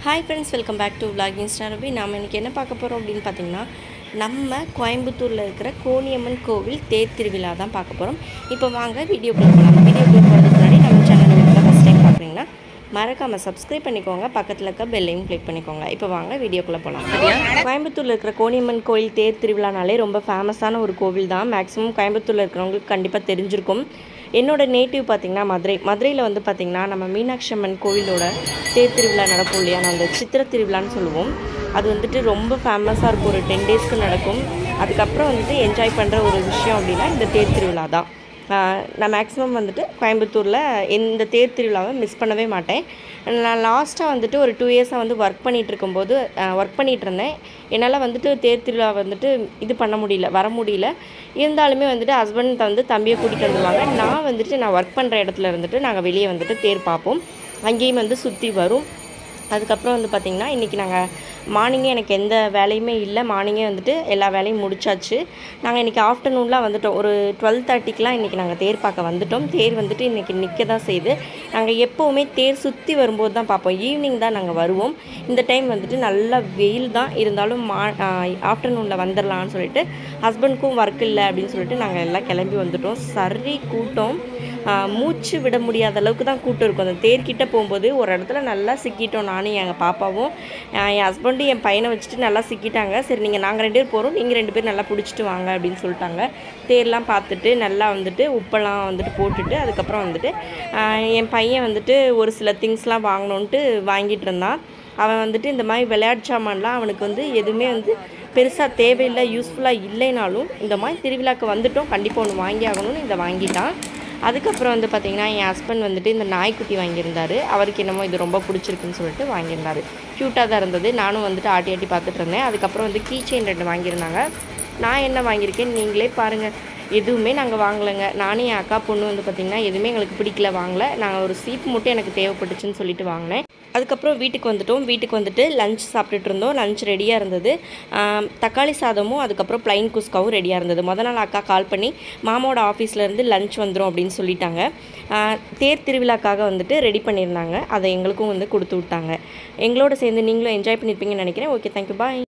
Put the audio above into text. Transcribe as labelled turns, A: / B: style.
A: hi friends welcome back to vlogging star Ravi நாம் இன்றைக்கி என்ன பார்க்க போகிறோம் அப்படின்னு பார்த்தீங்கன்னா நம்ம கோயம்புத்தூரில் இருக்கிற கோணியம்மன் கோவில் தேர் திருவிழா தான் பார்க்க போகிறோம் இப்போ வாங்க வீடியோக்குள்ளே போகலாம் வீடியோக்குள்ளே போகிறதுக்கு முன்னாடி நம்ம சேனல் வீட்டில் ஃபஸ்ட் டைம் பார்க்குறீங்கன்னா மறக்காமல் சப்ஸ்கிரைப் பண்ணிக்கோங்க பக்கத்தில் இருக்க பெல்லையும் கிளிக் பண்ணிக்கோங்க இப்போ வாங்க வீடியோக்குள்ளே போகலாம் சரியா கோயம்புத்தூரில் இருக்கிற கோணியம்மன் கோயில் தேர் திருவிழானாலே ரொம்ப ஃபேமஸான ஒரு கோவில் தான் மேக்ஸிமம் கோயம்புத்தூரில் இருக்கிறவங்களுக்கு கண்டிப்பாக தெரிஞ்சிருக்கும் என்னோட நேட்டிவ் பார்த்திங்கன்னா மதுரை மதுரையில் வந்து பார்த்திங்கன்னா நம்ம மீனாட்சி அம்மன் கோவிலோட தேர் திருவிழா நடக்கும் இல்லையா நான் அந்த சித்திர திருவிழான்னு சொல்லுவோம் அது வந்துட்டு ரொம்ப ஃபேமஸாக இருக்கும் ஒரு டென் டேஸ்க்கு நடக்கும் அதுக்கப்புறம் வந்துட்டு என்ஜாய் பண்ணுற ஒரு விஷயம் அப்படின்னா இந்த தேர் திருவிழா தான் ஆஹ் நான் மேக்ஸிமம் வந்துட்டு கோயம்புத்தூரில் இந்த தேர் திருவிழாவை மிஸ் பண்ணவே மாட்டேன் நான் லாஸ்ட்டாக வந்துட்டு ஒரு டூ இயர்ஸாக வந்து ஒர்க் பண்ணிகிட்டு இருக்கும்போது ஒர்க் பண்ணிகிட்டு இருந்தேன் என்னால் வந்துட்டு தேர் திருவிழா வந்துட்டு இது பண்ண முடியல வர முடியல இருந்தாலுமே வந்துட்டு ஹஸ்பண்ட் வந்து தம்பியை கூட்டிகிட்டு வந்துடுவாங்க நான் வந்துட்டு நான் ஒர்க் பண்ணுற இடத்துல இருந்துட்டு நாங்கள் வெளியே வந்துட்டு தேர் பார்ப்போம் அங்கேயும் வந்து சுற்றி வரும் அதுக்கப்புறம் வந்து பார்த்திங்கன்னா இன்றைக்கி நாங்கள் மார்னிங்கே எனக்கு எந்த வேலையுமே இல்லை மார்னிங்கே வந்துட்டு எல்லா வேலையும் முடிச்சாச்சு நாங்கள் இன்றைக்கி ஆஃப்டர்நூன்லாம் வந்துட்டோம் ஒரு டுவெல் தேர்ட்டிக்கெலாம் இன்றைக்கி நாங்கள் தேர் பார்க்க வந்துட்டோம் தேர் வந்துட்டு இன்றைக்கி நிற்க தான் செய்யுது நாங்கள் எப்போவுமே தேர் சுற்றி வரும்போது தான் பார்ப்போம் ஈவினிங் தான் நாங்கள் வருவோம் இந்த டைம் வந்துட்டு நல்லா வெயில் தான் இருந்தாலும் மா ஆஃப்டர்நூனில் வந்துடலான்னு சொல்லிட்டு ஹஸ்பண்ட்க்கும் ஒர்க் இல்லை அப்படின்னு சொல்லிட்டு நாங்கள் எல்லாம் கிளம்பி வந்துட்டோம் சரி கூட்டம் ஆஹ் மூச்சு விட முடியாத அளவுக்கு தான் கூட்டம் இருக்கும் அந்த தேர்கிட்ட போகும்போது ஒரு இடத்துல நல்லா சிக்கிட்டோம் நானும் எங்கள் பாப்பாவும் ஆஹ் என் ஹஸ்பண்டும் என் பையனை வச்சுட்டு நல்லா சிக்கிட்டாங்க சரி நீங்கள் நாங்கள் ரெண்டு பேர் போகிறோம் நீங்கள் ரெண்டு பேர் நல்லா பிடிச்சிட்டு வாங்க அப்படின்னு சொல்லிட்டாங்க தேர்லாம் பார்த்துட்டு நல்லா வந்துட்டு உப்பெல்லாம் வந்துட்டு போட்டுட்டு அதுக்கப்புறம் வந்துட்டு ஆஹ் என் பையன் வந்துட்டு ஒரு சில திங்ஸ்லாம் வாங்கணுன்ட்டு வாங்கிட்டு இருந்தான் அவன் வந்துட்டு இந்த மாதிரி விளையாட்டு சாமான்லாம் அவனுக்கு வந்து எதுவுமே வந்து பெருசாக தேவையில்லை யூஸ்ஃபுல்லாக இல்லைனாலும் இந்த மாதிரி திருவிழாக்கு வந்துட்டோம் கண்டிப்பாக ஒன்று வாங்கி ஆகணும்னு இதை வாங்கிட்டான் அதுக்கப்புறம் வந்து பார்த்திங்கன்னா என் ஹஸ்பண்ட் வந்துட்டு இந்த நாய்க்குட்டி வாங்கியிருந்தாரு அவருக்கு என்னமோ இது ரொம்ப பிடிச்சிருக்குன்னு சொல்லிட்டு வாங்கியிருந்தாரு க்யூட்டாக தான் இருந்தது நானும் வந்துட்டு ஆட்டி ஆட்டி பார்த்துட்டு இருந்தேன் அதுக்கப்புறம் வந்து கீ செயின் ரெண்டு வாங்கியிருந்தாங்க நான் என்ன வாங்கியிருக்கேன் நீங்களே பாருங்கள் எதுவுமே நாங்கள் வாங்கலைங்க நானும் என் அக்கா பொண்ணு வந்து பார்த்திங்கன்னா எதுவுமே எங்களுக்கு பிடிக்கல வாங்கலை நாங்கள் ஒரு சீப் மட்டும் எனக்கு தேவைப்பட்டுச்சுன்னு சொல்லிட்டு வாங்கினேன் அதுக்கப்புறம் வீட்டுக்கு வந்துட்டோம் வீட்டுக்கு வந்துட்டு லஞ்ச் சாப்பிட்டுட்டு இருந்தோம் லஞ்ச் ரெடியாக இருந்தது ஆம், தக்காளி சாதமும் அதுக்கப்புறம் ப்ளைன் குஸ்காவும் ரெடியாக இருந்தது முத நாள் அக்கா கால் பண்ணி மாமாவோட ஆஃபீஸ்லேருந்து லஞ்ச் வந்துடும் அப்படின்னு சொல்லிட்டாங்க ஆ, தேர் திருவிழாக்காக வந்துட்டு ரெடி பண்ணியிருந்தாங்க அதை எங்களுக்கும் வந்து கொடுத்து விட்டாங்க எங்களோட சேர்ந்து நீங்களும் என்ஜாய் பண்ணியிருப்பீங்கன்னு நினைக்கிறேன் ஓகே தேங்க்யூ பாய்